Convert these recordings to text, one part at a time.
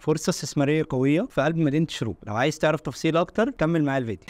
فرصه استثماريه قويه في قلب مدينه الشروق لو عايز تعرف تفاصيل اكتر كمل معايا الفيديو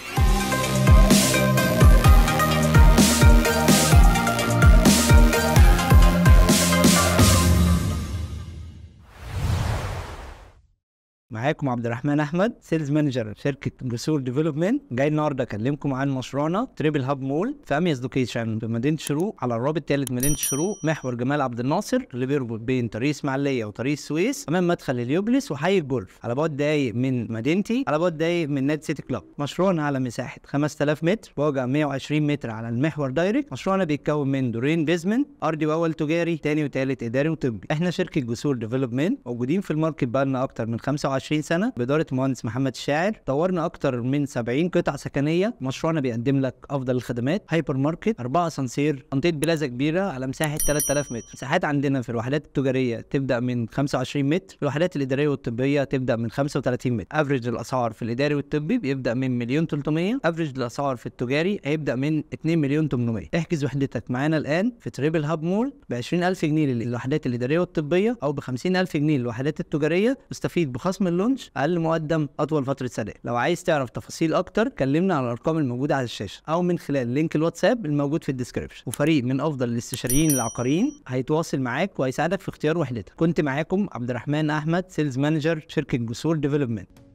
معاكم عبد الرحمن احمد سيلز مانجر شركه جسور ديفلوبمنت جاي النهارده اكلمكم عن مشروعنا تريبل هاب مول في اميز لوكيشن في مدينه الشروق على الرابط ثالث مدينه الشروق محور جمال عبد الناصر اللي بيربط بين طريق اسماعيليه وطريق السويس امام مدخل اليوبلس وحي الجولف على بعد دقايق من مدينتي على بعد دقايق من نادي سيتي كلاب مشروعنا على مساحه 5000 متر واجع 120 متر على المحور دايركت مشروعنا بيتكون من دورين بيزمنت ارضي واول تجاري تاني وتالت اداري وطبي احنا شركه جسور ديفلوبمنت موجودين في الماركت بقالنا اكتر من 25 20 سنه باداره المهندس محمد الشاعر طورنا اكتر من 70 قطعه سكنيه مشروعنا بيقدم لك افضل الخدمات هايبر ماركت اربعه اسانسير منطقه بلازا كبيره على مساحه 3000 متر مساحات عندنا في الوحدات التجاريه تبدا من 25 متر الوحدات الاداريه والطبيه تبدا من 35 متر افريج الاسعار في الاداري والطبي بيبدا من مليون 300 افريج الاسعار في التجاري هيبدا من 2 مليون 800 احجز وحدتك معانا الان في تريبل هاب مول ب 20000 جنيه للوحدات الاداريه والطبيه او ب 50000 جنيه للوحدات التجاريه واستفيد بخصم اللونش اقل مقدم اطول فتره سداد لو عايز تعرف تفاصيل اكتر كلمنا على الارقام الموجوده على الشاشه او من خلال لينك الواتساب الموجود في الديسكربشن وفريق من افضل الاستشاريين العقاريين هيتواصل معاك وهيساعدك في اختيار وحدتك كنت معاكم عبد الرحمن احمد سيلز مانجر شركه جسور ديفلوبمنت